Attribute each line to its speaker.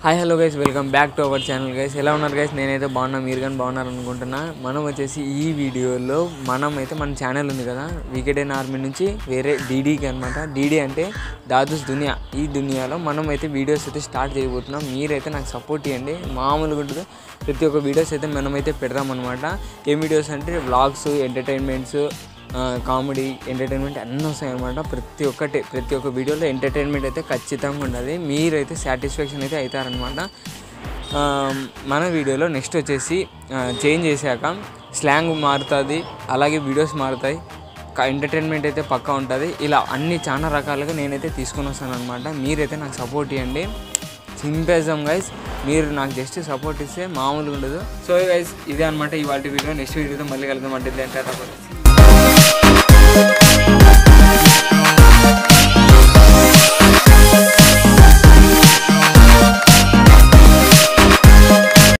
Speaker 1: hi hello guys welcome back to our channel guys ఎలా ఉన్నారు guys నేనైతే బాగున్నా మీరు కానీ బాగున్నారు అనుకుంటున్నా మనం వచ్చేసి ఈ వీడియోలో మనం అయితే మన ఛానల్ ఉంది కదా వికెట్ ఆర్మీ నుంచి వేరే డీడీకి అనమాట డీడీ అంటే దాదూస్ దునియా ఈ దునియాలో మనం అయితే వీడియోస్ అయితే స్టార్ట్ చేయబోతున్నాం మీరైతే నాకు సపోర్ట్ ఇవ్వండి మామూలుగా ఉంటుంది ప్రతి ఒక్క వీడియోస్ అయితే మనమైతే పెడదామన్నమాట ఏం వీడియోస్ అంటే వ్లాగ్స్ ఎంటర్టైన్మెంట్స్ కామెడీ ఎంటర్టైన్మెంట్ అన్నీ వస్తాయి అనమాట ప్రతి ఒక్కటి ప్రతి ఒక్క వీడియోలో ఎంటర్టైన్మెంట్ అయితే ఖచ్చితంగా ఉండాలి మీరైతే సాటిస్ఫాక్షన్ అయితే అవుతారనమాట ఆ, మన వీడియోలో నెక్స్ట్ వచ్చేసి చేంజ్ చేశాక స్లాంగ్ మారుతుంది అలాగే వీడియోస్ మారుతాయి ఎంటర్టైన్మెంట్ అయితే పక్కా ఉంటుంది ఇలా అన్ని చాలా రకాలుగా నేనైతే తీసుకొని వస్తాను అనమాట మీరైతే నాకు సపోర్ట్ ఇవ్వండి సింపేజం గైస్ మీరు నాకు జస్ట్ సపోర్ట్ ఇస్తే మామూలుగా ఉండదు సో గైస్ ఇదే అనమాట ఇవాళ వీడియో నెక్స్ట్ వీడియోతో మళ్ళీ కలుద్దాం అంటే